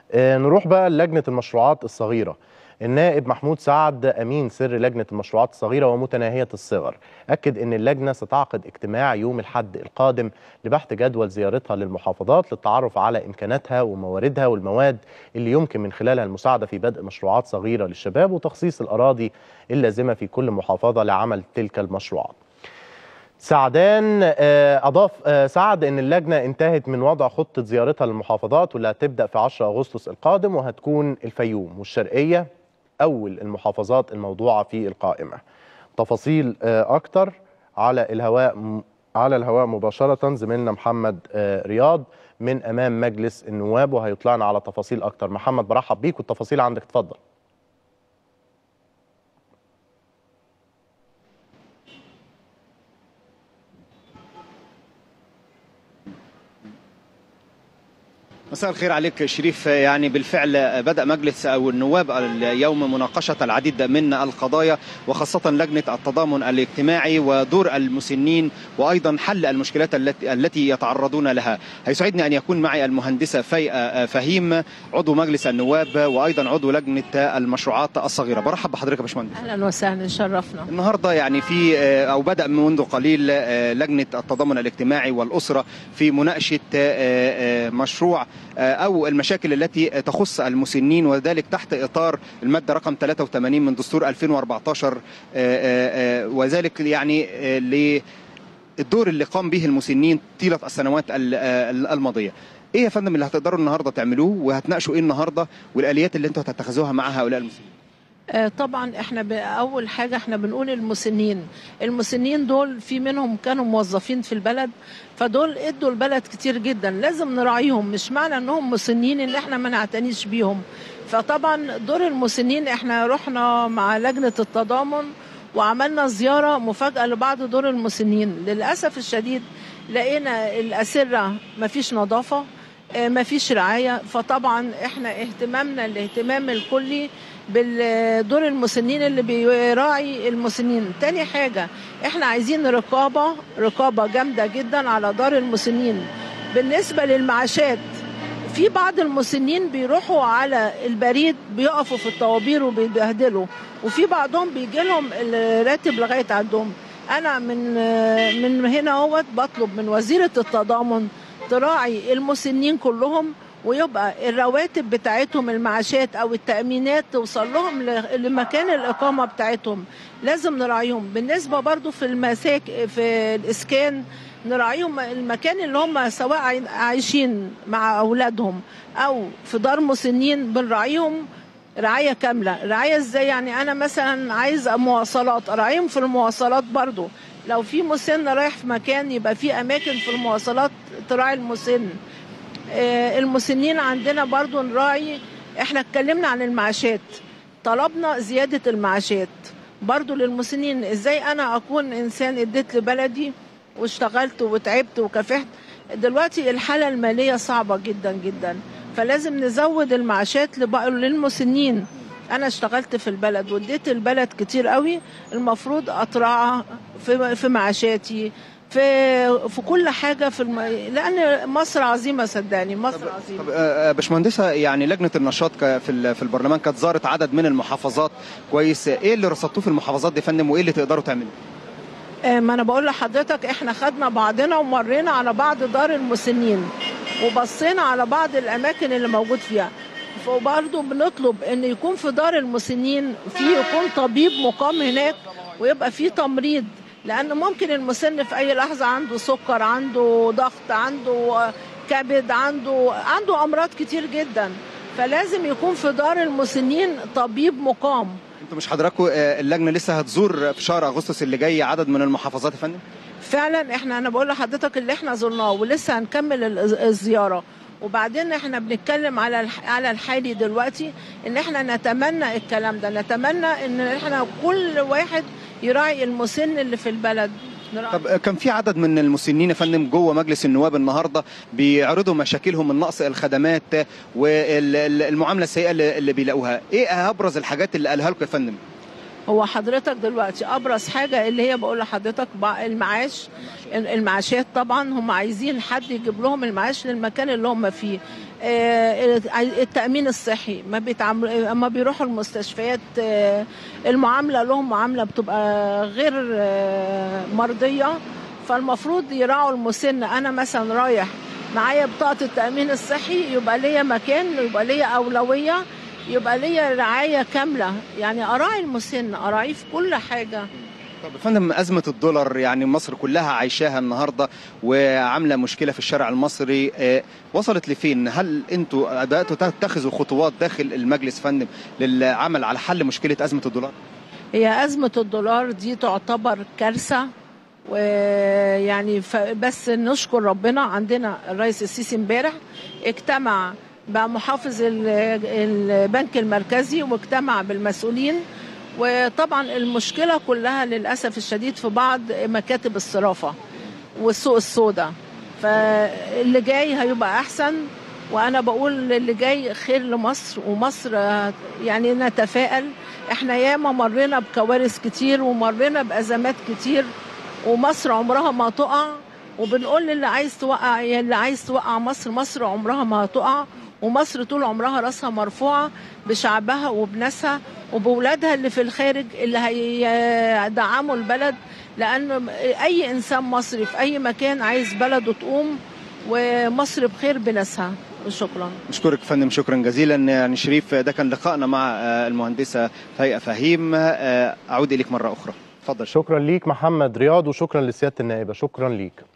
آه، نروح بقى لجنة المشروعات الصغيرة النائب محمود سعد أمين سر لجنة المشروعات الصغيرة ومتناهية الصغر أكد أن اللجنة ستعقد اجتماع يوم الحد القادم لبحث جدول زيارتها للمحافظات للتعرف على إمكاناتها ومواردها والمواد اللي يمكن من خلالها المساعدة في بدء مشروعات صغيرة للشباب وتخصيص الأراضي اللازمة في كل محافظة لعمل تلك المشروعات سعدان آه، أضاف آه، سعد أن اللجنة انتهت من وضع خطة زيارتها للمحافظات واللي هتبدأ في 10 أغسطس القادم وهتكون الفيوم والشرقية أول المحافظات الموضوعة في القائمة تفاصيل آه، أكتر على الهواء على الهواء مباشرة زميلنا محمد آه، رياض من أمام مجلس النواب وهيطلعنا على تفاصيل أكتر محمد برحب بيك والتفاصيل عندك اتفضل مساء الخير عليك شريف يعني بالفعل بدأ مجلس أو النواب اليوم مناقشة العديد من القضايا وخاصة لجنة التضامن الاجتماعي ودور المسنين وأيضا حل المشكلات التي التي يتعرضون لها هيسعدني أن يكون معي المهندسة فايقة فهيم عضو مجلس النواب وأيضا عضو لجنة المشروعات الصغيرة برحب بحضرتك يا باشمهندس اهلا وسهلا شرفنا النهارده يعني في او بدا منذ قليل لجنه التضامن الاجتماعي والاسره في مناقشه مشروع او المشاكل التي تخص المسنين وذلك تحت اطار الماده رقم 83 من دستور 2014 وذلك يعني للدور اللي قام به المسنين طيله السنوات الماضيه. ايه يا فندم اللي هتقدروا النهارده تعملوه وهتناقشوا ايه النهارده والاليات اللي انتوا هتتخذوها مع هؤلاء المسنين؟ آه، طبعا احنا ب- اول حاجه احنا بنقول المسنين المسنين دول في منهم كانوا موظفين في البلد فدول ادوا البلد كتير جدا لازم نراعيهم مش معنى انهم مسنين ان احنا ما نعتنيش بيهم فطبعا دور المسنين احنا رحنا مع لجنه التضامن وعملنا زياره مفاجاه لبعض دور المسنين للاسف الشديد لقينا الاسره مفيش نظافه آه، مفيش رعايه فطبعا احنا اهتمامنا الاهتمام الكلي بالدور المسنين اللي بيراعي المسنين تاني حاجة احنا عايزين رقابة رقابة جامدة جدا على دار المسنين بالنسبة للمعاشات في بعض المسنين بيروحوا على البريد بيقفوا في الطوابير وبيبهدلوا وفي بعضهم بيجي لهم الراتب لغاية عندهم انا من من هنا اهوت بطلب من وزيرة التضامن تراعي المسنين كلهم ويبقى الرواتب بتاعتهم المعاشات او التامينات توصل لهم ل- لمكان الاقامه بتاعتهم لازم نراعيهم بالنسبه برضو في المساك في الاسكان نراعيهم المكان اللي هم سواء عاي- عايشين مع اولادهم او في دار مسنين بنراعيهم رعايه كامله رعايه ازاي يعني انا مثلا عايز مواصلات اراعيهم في المواصلات برضو لو في مسن رايح في مكان يبقى في اماكن في المواصلات تراعي المسن آه، المسنين عندنا برضو نراعي احنا اتكلمنا عن المعاشات طلبنا زيادة المعاشات برضو للمسنين ازاي انا اكون انسان اديت لبلدي واشتغلت وتعبت وكافحت دلوقتي الحالة المالية صعبة جدا جدا فلازم نزود المعاشات لبق- للمسنين انا اشتغلت في البلد واديت البلد كتير قوي المفروض اتراعى في في معاشاتي في في كل حاجه في الم... لان مصر عظيمه صدقني مصر طب عظيمه آه، باشمهندسه يعني لجنه النشاط ك- في ال- في البرلمان كانت زارت عدد من المحافظات كويس ايه اللي رصدتوه في المحافظات دي يا فندم وايه اللي تقدروا تعملوا؟ آه، ما انا بقول لحضرتك احنا خدنا بعضنا ومرينا على بعض دار المسنين وبصينا على بعض الاماكن اللي موجود فيها وبرضه بنطلب ان يكون في دار المسنين في يكون طبيب مقام هناك ويبقى في تمريض لان ممكن المسن في اي لحظه عنده سكر عنده ضغط عنده آه، كبد عنده عنده امراض كتير جدا فلازم يكون في دار المسنين طبيب مقام انتوا مش حضراتكم آه، اللجنه لسه هتزور في شهر اغسطس اللي جاي عدد من المحافظات يا فندم؟ فعلا احنا انا بقول لحضرتك اللي احنا زرناه ولسه هنكمل ال- الزياره وبعدين احنا بنتكلم على الح- على الحالي دلوقتي ان احنا نتمنى الكلام ده نتمنى ان احنا كل واحد يراعي المسن اللي في البلد نراعي. طب آه، كان في عدد من المسنين يا فندم جوه مجلس النواب النهارده بيعرضوا مشاكلهم من نقص الخدمات والمعامله السيئه اللي اللي بيلاقوها، ايه ابرز الحاجات اللي قالها لكم يا فندم؟ هو حضرتك دلوقتي ابرز حاجه اللي هي بقول لحضرتك بع- المعاش المعاشات طبعا هم عايزين حد يجيب لهم المعاش للمكان اللي هم فيه آه، التامين الصحي ما بيتعاملوا اما بيروحوا المستشفيات آه، المعامله لهم معامله بتبقى غير آه، مرضيه فالمفروض يراعوا المسن انا مثلا رايح معايا بطاقه التامين الصحي يبقى ليا مكان يبقى ليا اولويه يبقى ليا رعايه كامله يعني اراعي المسن اراعيه في كل حاجه طب يا فندم أزمة الدولار يعني مصر كلها عايشاها النهاردة وعاملة مشكلة في الشارع المصري آه، وصلت لفين؟ هل أنتوا بدأتوا تتخذوا خطوات داخل المجلس فندم للعمل على حل مشكلة أزمة الدولار؟ هي أزمة الدولار دي تعتبر كارثة ويعني ف- بس نشكر ربنا عندنا الرئيس السيسي امبارح اجتمع مع محافظ ال- البنك المركزي واجتمع بالمسؤولين وطبعا المشكلة كلها للأسف الشديد في بعض مكاتب الصرافة والسوق السوداء فاللي جاي هيبقى أحسن وأنا بقول اللي جاي خير لمصر ومصر آه، يعني نتفائل احنا ياما مرينا بكوارث كتير ومرينا بأزمات كتير ومصر عمرها ما تقع وبنقول للي عايز توقع اللي عايز توقع مصر مصر عمرها ما هتقع ومصر طول عمرها راسها مرفوعة بشعبها وبناسها وبولادها اللي في الخارج اللي هيدعموا البلد لأن أي إنسان مصري في أي مكان عايز بلده تقوم ومصر بخير بناسها شكرا نشكرك فندم شكرا جزيلا يعني شريف ده كان لقائنا مع آه، المهندسة فايقة فهيم آه، أعود إليك مرة أخرى اتفضل شكرا ليك محمد رياض وشكرا لسياده النائبه شكرا ليك